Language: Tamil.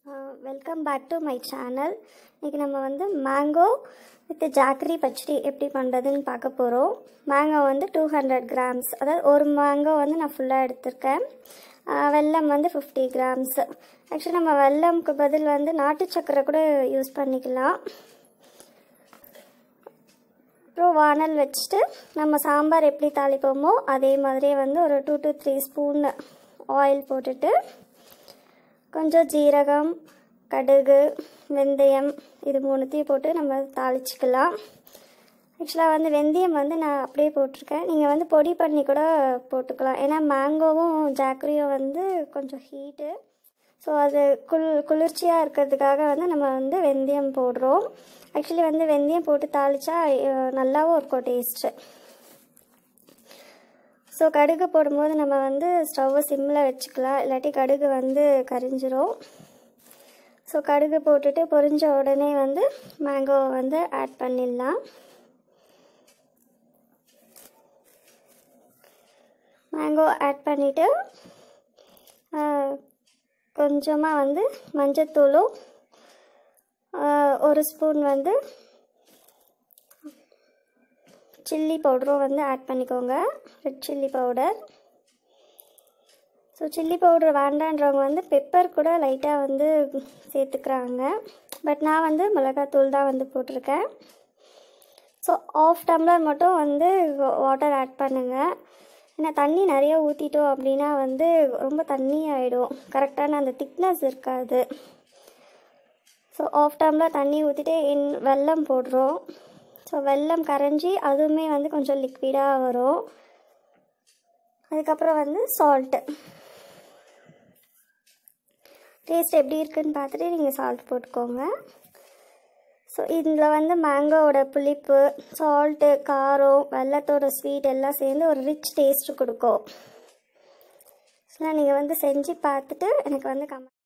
welcome back to my channel இன்றைக்கி நம்ம வந்து மேங்கோ வித் ஜாக்கரி பச்சடி எப்படி பண்ணுறதுன்னு பார்க்க போகிறோம் மேங்கோ வந்து டூ ஹண்ட்ரட் கிராம்ஸ் அதாவது ஒரு மேங்கோ வந்து நான் ஃபுல்லாக எடுத்திருக்கேன் ஆஹ் வெல்லம் வந்து ஃபிஃப்டி கிராம்ஸ் ஆக்சுவலி நம்ம வெல்லம்க்கு பதில் வந்து நாட்டு சக்கரை கூட யூஸ் பண்ணிக்கலாம் அப்புறம் வானல் வச்சுட்டு நம்ம சாம்பார் எப்படி தாளிப்போமோ அதே மாதிரியே வந்து ஒரு two to three spoon oil போட்டுட்டு கொஞ்சம் ஜீரகம் கடுகு வெந்தயம் இது மூணுத்தையும் போட்டு நம்ம தாளிச்சிக்கலாம் ஆக்சுவலாக வந்து வெந்தயம் வந்து நான் அப்படியே போட்டிருக்கேன் நீங்கள் வந்து பொடி பண்ணி கூட போட்டுக்கலாம் ஏன்னா மேங்கோவும் ஜாக்கரியும் வந்து கொஞ்சம் ஹீட்டு ஸோ அது குள் குளிர்ச்சியாக இருக்கிறதுக்காக வந்து நம்ம வந்து வெந்தயம் போடுறோம் ஆக்சுவலி வந்து வெந்தயம் போட்டு தாளித்தா நல்லாவும் இருக்கும் டேஸ்ட்டு ஸோ கடுகு போடும்போது நம்ம வந்து ஸ்டவ்வை சிம்மில் வச்சுக்கலாம் இல்லாட்டி கடுகு வந்து கரிஞ்சிரும் ஸோ கடுகு போட்டுட்டு பொரிஞ்ச உடனே வந்து மேங்கோவை வந்து ஆட் பண்ணிடலாம் மேங்கோ ஆட் பண்ணிவிட்டு கொஞ்சமாக வந்து மஞ்சத்தூளும் ஒரு ஸ்பூன் வந்து சில்லி பவுடரும் வந்து ஆட் பண்ணிக்கோங்க red chilli powder so chilli powder வேண்டான்றவங்க வந்து பெப்பர் கூட லைட்டாக வந்து சேர்த்துக்கிறாங்க பட் நான் வந்து மிளகாத்தூள் தான் வந்து போட்டிருக்கேன் ஸோ ஆஃப் டம்ளர் மட்டும் வந்து வாட்டர் ஆட் பண்ணுங்கள் ஏன்னா தண்ணி நிறைய ஊற்றிட்டோம் அப்படின்னா வந்து ரொம்ப தண்ணி ஆகிடும் கரெக்டான அந்த திக்னஸ் இருக்காது ஸோ ஆஃப் டம்ளர் தண்ணி ஊற்றிட்டு இன் வெல்லம் போடுறோம் ஸோ வெல்லம் கரைஞ்சி அதுவுமே வந்து கொஞ்சம் லிக்விடாக வரும் அதுக்கப்புறம் வந்து சால்ட்டு டேஸ்ட் எப்படி இருக்குன்னு பார்த்துட்டு நீங்கள் சால்ட் போட்டுக்கோங்க ஸோ இதில் வந்து மேங்கோவோட புளிப்பு சால்ட்டு காரம் வெள்ளத்தோட ஸ்வீட் எல்லாம் சேர்ந்து ஒரு ரிச் டேஸ்ட்டு கொடுக்கும் ஸோ நீங்கள் வந்து செஞ்சு பார்த்துட்டு எனக்கு வந்து கமெண்ட்